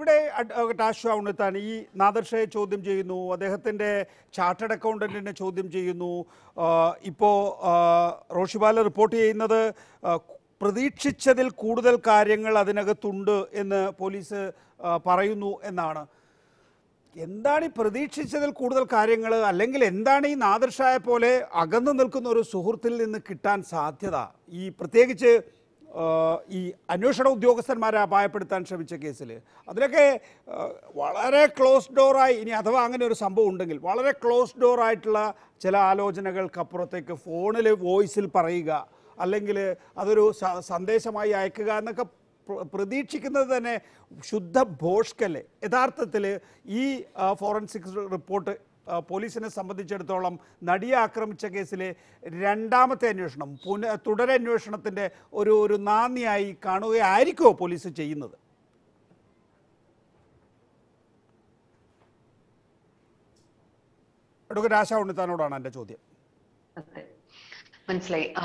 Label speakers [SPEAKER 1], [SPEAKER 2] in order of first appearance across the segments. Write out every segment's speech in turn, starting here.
[SPEAKER 1] ഇവിടെ അഡ്വക്കേറ്റ് ആശു ഉണ്ണിത്താൻ ഈ നാദർഷയെ ചോദ്യം ചെയ്യുന്നു അദ്ദേഹത്തിൻ്റെ ചാർട്ടേഡ് അക്കൗണ്ടന്റിനെ ചോദ്യം ചെയ്യുന്നു ആ, ഇപ്പോൾ ആ, റോഷിബാല റിപ്പോർട്ട് ചെയ്യുന്നത് ആ, പ്രതീക്ഷിച്ചതിൽ കൂടുതൽ കാര്യങ്ങൾ അതിനകത്തുണ്ട് എന്ന് പോലീസ് ആ, പറയുന്നു എന്നാണ് എന്താണ് ഈ പ്രതീക്ഷിച്ചതിൽ കൂടുതൽ കാര്യങ്ങൾ അല്ലെങ്കിൽ എന്താണ് ഈ നാദർഷായെ പോലെ അകന്നു നിൽക്കുന്ന ഒരു സുഹൃത്തിൽ നിന്ന് കിട്ടാൻ സാധ്യത ഈ പ്രത്യേകിച്ച് ആ, ഈ അന്വേഷണ ഉദ്യോഗസ്ഥന്മാരെ അപായപ്പെടുത്താൻ ശ്രമിച്ച കേസിൽ അതിലൊക്കെ ആ, വളരെ ക്ലോസ് ഡോറായി ഇനി അഥവാ അങ്ങനെ ഒരു സംഭവം ഉണ്ടെങ്കിൽ വളരെ ക്ലോസ് ഡോറായിട്ടുള്ള ചില ആലോചനകൾക്കപ്പുറത്തേക്ക് ഫോണിൽ വോയിസിൽ പറയുക അല്ലെങ്കിൽ അതൊരു സ- സന്ദേശമായി അയക്കുക എന്നൊക്കെ പ്ര- പ്രതീക്ഷിക്കുന്നത് തന്നെ ശുദ്ധ ഭോഷ്കല്ലേ യഥാർത്ഥത്തിൽ ഈ ആ, ഫോറൻസിക് റിപ്പോർട്ട് ആ, പോലീസിനെ സംബന്ധിച്ചിടത്തോളം നടിയെ ആക്രമിച്ച കേസിലെ രണ്ടാമത്തെ അന്വേഷണം പുന തുടരന്വേഷണത്തിൻ്റെ ഒരു ഒരു നാന്ദിയായി കാണുകയായിരിക്കുമോ പോലീസ് ചെയ്യുന്നത് അഡ്വക്കേറ്റ് ആശാ ഉണ്ണിത്താനോടാണ് എൻ്റെ ചോദ്യം
[SPEAKER 2] അതെ മനസ്സിലായി ആ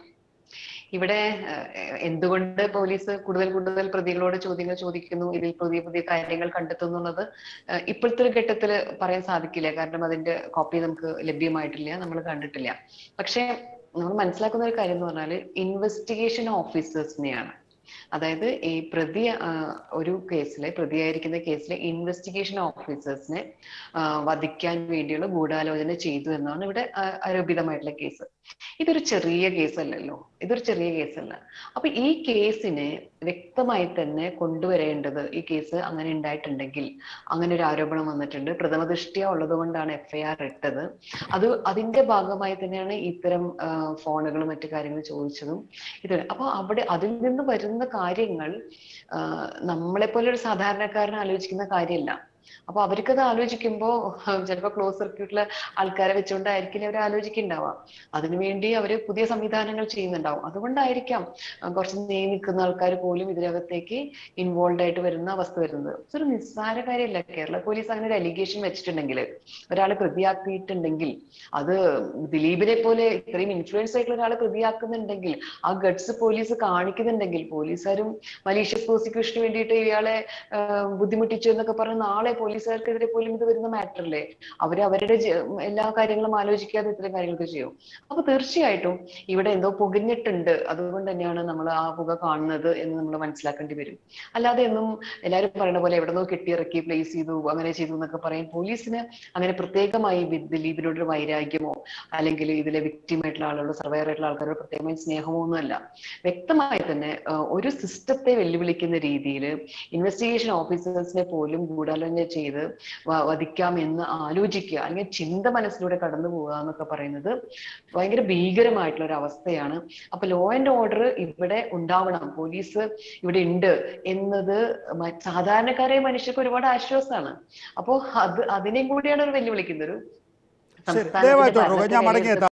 [SPEAKER 2] ഇവിടെ ഏഹ്, എന്തുകൊണ്ട് പോലീസ് കൂടുതൽ കൂടുതൽ പ്രതികളോട് ചോദ്യങ്ങൾ ചോദിക്കുന്നു ഇതിൽ പുതിയ പുതിയ കാര്യങ്ങൾ കണ്ടെത്തുന്നു എന്നുള്ളത് ഏഹ്, ഇപ്പോഴത്തെ ഒരു ഘട്ടത്തിൽ പറയാൻ സാധിക്കില്ല കാരണം അതിന്റെ കോപ്പി നമുക്ക് ലഭ്യമായിട്ടില്ല നമ്മൾ കണ്ടിട്ടില്ല പക്ഷേ നമ്മൾ മനസ്സിലാക്കുന്ന ഒരു കാര്യം എന്ന് പറഞ്ഞാൽ ഇൻവെസ്റ്റിഗേഷൻ ഓഫീസേഴ്സിനെയാണ് അതായത് ഈ പ്രതി ആ, ഒരു കേസിലെ പ്രതിയായിരിക്കുന്ന കേസിലെ ഇൻവെസ്റ്റിഗേഷൻ ഓഫീസേഴ്സിനെ ആ, വധിക്കാൻ വേണ്ടിയുള്ള ഗൂഢാലോചന ചെയ്തു എന്നാണ് ഇവിടെ ആ, ആരോപിതമായിട്ടുള്ള കേസ് ഇതൊരു ചെറിയ കേസല്ലല്ലോ ഇതൊരു ചെറിയ കേസല്ല അപ്പൊ ഈ കേസിനെ വ്യക്തമായി തന്നെ കൊണ്ടുവരേണ്ടത് ഈ കേസ് അങ്ങനെ ഉണ്ടായിട്ടുണ്ടെങ്കിൽ അങ്ങനെ ഒരു ആരോപണം വന്നിട്ടുണ്ട് പ്രഥമ ദൃഷ്ടിയ ഉള്ളത് കൊണ്ടാണ് എഫ്ഐആർ ഇട്ടത് അത് അതിന്റെ ഭാഗമായി തന്നെയാണ് ഇത്തരം ആ, ഫോണുകളും മറ്റു കാര്യങ്ങൾ ചോദിച്ചതും ഇത് അപ്പൊ അവിടെ അതിൽ നിന്ന് വരുന്ന കാര്യങ്ങൾ ആ, നമ്മളെ പോലെ ഒരു സാധാരണക്കാരൻ ആലോചിക്കുന്ന കാര്യമല്ല അപ്പൊ അവർക്കത് ആലോചിക്കുമ്പോ ചിലപ്പോ ക്ലോസ് സർക്യൂട്ടിലെ ആൾക്കാരെ വെച്ചുകൊണ്ടായിരിക്കില്ല അവർ ആലോചിക്കുന്നുണ്ടാവുക അതിനുവേണ്ടി അവര് പുതിയ സംവിധാനങ്ങൾ ചെയ്യുന്നുണ്ടാവും അതുകൊണ്ടായിരിക്കാം ആ, കുറച്ച് നീങ്ങി നിൽക്കുന്ന ആൾക്കാർ പോലും ഇതിനകത്തേക്ക് ഇൻവോൾവ് ആയിട്ട് വരുന്ന അവസ്ഥ വരുന്നത് ഇതൊരു നിസ്സാര കാര്യമല്ല കേരള പോലീസ് അങ്ങനെ ഒരു അലിഗേഷൻ വെച്ചിട്ടുണ്ടെങ്കിൽ ഒരാളെ പ്രതിയാക്കിയിട്ടുണ്ടെങ്കിൽ അത് ദിലീപിനെ പോലെ ഇത്രയും ഇൻഫ്ലുവൻസ് ആയിട്ടുള്ള ഒരാളെ പ്രതിയാക്കുന്നുണ്ടെങ്കിൽ ആ ഗഡ്സ് പോലീസ് കാണിക്കുന്നുണ്ടെങ്കിൽ പോലീസുകാരും മലീഷ്യസ് പ്രോസിക്യൂഷന് വേണ്ടിയിട്ട് ഇയാളെ ആ, ബുദ്ധിമുട്ടിച്ചു എന്നൊക്കെ പറഞ്ഞ് നാളെ പോലീസുകാർക്കെതിരെ പോലും ഇത് വരുന്ന മാറ്റർ അല്ലേ അവര് അവരുടെ ജ- എല്ലാ കാര്യങ്ങളും ആലോചിക്കാതെ ഇത്തരം കാര്യങ്ങളൊക്കെ ചെയ്യും അപ്പൊ തീർച്ചയായിട്ടും ഇവിടെ എന്തോ പുകഞ്ഞിട്ടുണ്ട് അതുകൊണ്ട് തന്നെയാണ് നമ്മൾ ആ പുക കാണുന്നത് എന്ന് നമ്മൾ മനസ്സിലാക്കേണ്ടി വരും അല്ലാതെ എന്നും എല്ലാവരും പറയുന്ന പോലെ എവിടെന്നോ കെട്ടിയിറക്കി പ്ലേസ് ചെയ്തു അങ്ങനെ ചെയ്തു എന്നൊക്കെ പറയും പോലീസിന് അങ്ങനെ പ്രത്യേകമായി വി- ദിലീപിനോടൊരു വൈരാഗ്യമോ അല്ലെങ്കിൽ ഇതിലെ victim ആയിട്ടുള്ള ആളുകളോട് സർവൈവർ ആയിട്ടുള്ള ആൾക്കാരോട് പ്രത്യേകമായി സ്നേഹമോ ഒന്നുമല്ല വ്യക്തമായി തന്നെ ആ, ഒരു സിസ്റ്റത്തെ വെല്ലുവിളിക്കുന്ന രീതിയിൽ ഇൻവെസ്റ്റിഗേഷൻ ഓഫീസേഴ്സിനെ പോലും ഗൂഢാലോചന ചെയ്ത് വ- വധിക്കാമെന്ന് ആലോചിക്കുക അല്ലെങ്കിൽ ചിന്ത മനസ്സിലൂടെ കടന്നു പോവുക എന്നൊക്കെ പറയുന്നത് ഭയങ്കര ഭീകരമായിട്ടുള്ള ഒരു അവസ്ഥയാണ് അപ്പൊ ലോ ആൻഡ് ഓർഡർ ഇവിടെ ഉണ്ടാവണം പോലീസ് ഇവിടെ ഉണ്ട് എന്നത് മ- സാധാരണക്കാരായ മനുഷ്യർക്ക് ഒരുപാട് ആശ്വാസമാണ് അപ്പോ അത് അതിനെയും കൂടിയാണ് ഒരു വെല്ലുവിളിക്കുന്നത് ഒരു
[SPEAKER 1] ശരി
[SPEAKER 2] സംസ്ഥാനത്തിന്റെ
[SPEAKER 1] ദയവായി തുടരുക ഞാൻ
[SPEAKER 2] ഭരണത്തെ
[SPEAKER 1] മടങ്ങിയെത്താം